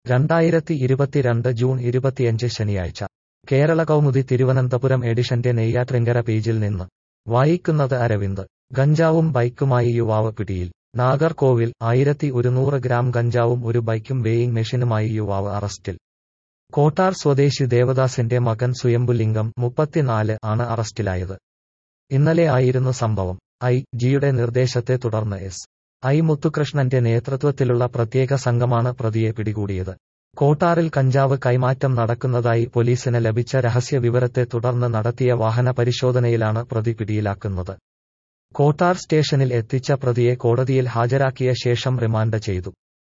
രണ്ടായിരത്തി ഇരുപത്തിരണ്ട് ജൂൺ ഇരുപത്തിയഞ്ച് ശനിയാഴ്ച കേരള കൗമുദി തിരുവനന്തപുരം എഡിഷന്റെ നെയ്യാറ്റിൻകര പേജിൽ നിന്ന് വായിക്കുന്നത് അരവിന്ദ് ഗഞ്ചാവും ബൈക്കുമായി യുവാവ് പിടിയിൽ നാഗർകോവിൽ ആയിരത്തി ഒരുന്നൂറ് ഗ്രാം ഗഞ്ചാവും ഒരു ബൈക്കും വേയിങ് മെഷീനുമായി യുവാവ് അറസ്റ്റിൽ കോട്ടാർ സ്വദേശി ദേവദാസിന്റെ മകൻ സുയമ്പുലിംഗം മുപ്പത്തിനാല് ആണ് അറസ്റ്റിലായത് ഇന്നലെ ആയിരുന്നു സംഭവം ഐ ജിയുടെ നിർദ്ദേശത്തെ തുടർന്ന് എസ് ഐ മുത്തുകൃഷ്ണന്റെ നേതൃത്വത്തിലുള്ള പ്രത്യേക സംഘമാണ് പ്രതിയെ പിടികൂടിയത് കോട്ടാറിൽ കഞ്ചാവ് കൈമാറ്റം നടക്കുന്നതായി പോലീസിന് ലഭിച്ച രഹസ്യ വിവരത്തെ തുടർന്ന് നടത്തിയ വാഹന പരിശോധനയിലാണ് പ്രതി പിടിയിലാക്കുന്നത് കോട്ടാർ സ്റ്റേഷനിൽ എത്തിച്ച പ്രതിയെ കോടതിയിൽ ഹാജരാക്കിയ ശേഷം റിമാൻഡ് ചെയ്തു